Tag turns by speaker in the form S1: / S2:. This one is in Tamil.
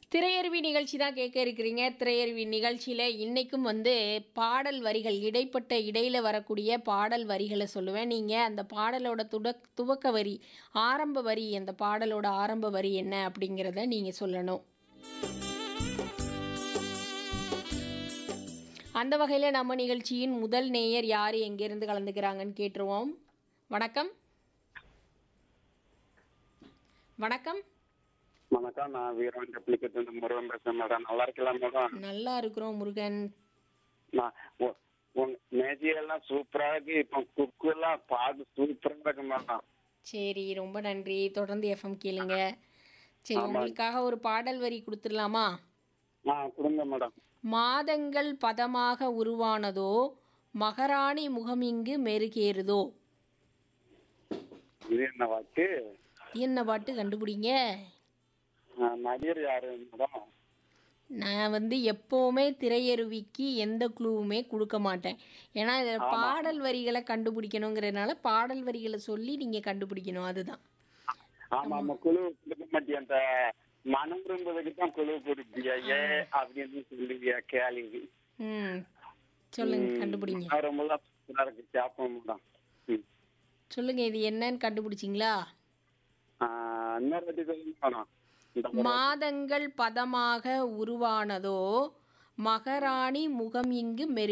S1: திரையருவி நிகழ்ச்சி தான் கேட்க இருக்கிறீங்க திரையருவி நிகழ்ச்சியில் இன்றைக்கும் வந்து பாடல் வரிகள் இடைப்பட்ட இடையில் வரக்கூடிய பாடல் வரிகளை சொல்லுவேன் நீங்கள் அந்த பாடலோட துட துவக்க வரி ஆரம்ப வரி அந்த பாடலோட ஆரம்ப வரி என்ன அப்படிங்கிறத நீங்கள் சொல்லணும் அந்த வகையில் நம்ம நிகழ்ச்சியின் முதல் நேயர் யார் எங்கேருந்து கலந்துக்கிறாங்கன்னு கேட்டுருவோம் வணக்கம் வணக்கம்
S2: வணக்கம் நான் வீரவன் டெப்ளிகேட் வந்து முருகன் பேசுறேன் மேடம் நல்லா இருக்கலாம் மேடம்
S1: நல்லா இருக்கிறோம் முருகன்
S2: நான் உ- உங்க மேஜியெல்லாம் சூப்பரா இருக்கு இப்போ குக்கு எல்லாம் பாட்டு சூப்பரா இருக்கு மேடம்
S1: சரி ரொம்ப நன்றி தொடர்ந்து எஃப்எம் கேளுங்க சரி உங்களுக்காக ஒரு பாடல் வரி கொடுத்துடலாமா
S2: ஆ கொடுங்க மேடம்
S1: மாதங்கள் பதமாக உருவானதோ மகாராணி முகம் இங்கு மெருகேறுதோ
S2: இது என்ன வாக்கு
S1: என்ன பாட்டு கண்டுபிடிங்க
S2: ஆ, நடிகர் யாரு மேடம்
S1: நான் வந்து எப்போவுமே திரையருவிக்கு எந்த க்ளூவுமே கொடுக்க மாட்டேன் ஏன்னா இதில் பாடல் வரிகளை கண்டுபிடிக்கணுங்கிறதுனால பாடல் வரிகளை சொல்லி நீங்கள் கண்டுபிடிக்கணும் அதுதான்
S2: ஆமா ஆமா குழு கொடுக்க மாட்டியா அந்த மனம் விரும்புவதுக்கு தான் குழு கொடுப்பியா ஏ அப்படின்னு சொல்லுவியா கேள்வி
S1: ம் சொல்லுங்க கண்டுபிடிங்க
S2: நான் ரொம்ப சூப்பரா இருக்கு கேப்போம் மேடம் ம்.
S1: சொல்லுங்க இது என்னன்னு கண்டுபிடிச்சிங்களா
S2: ஆ, இன்னொரு வாட்டி சொல்லுங்க மேடம் இந்த
S1: மாதங்கள் பதமாக உருவானதோ மகாராணி முகம் இங்கு மெரு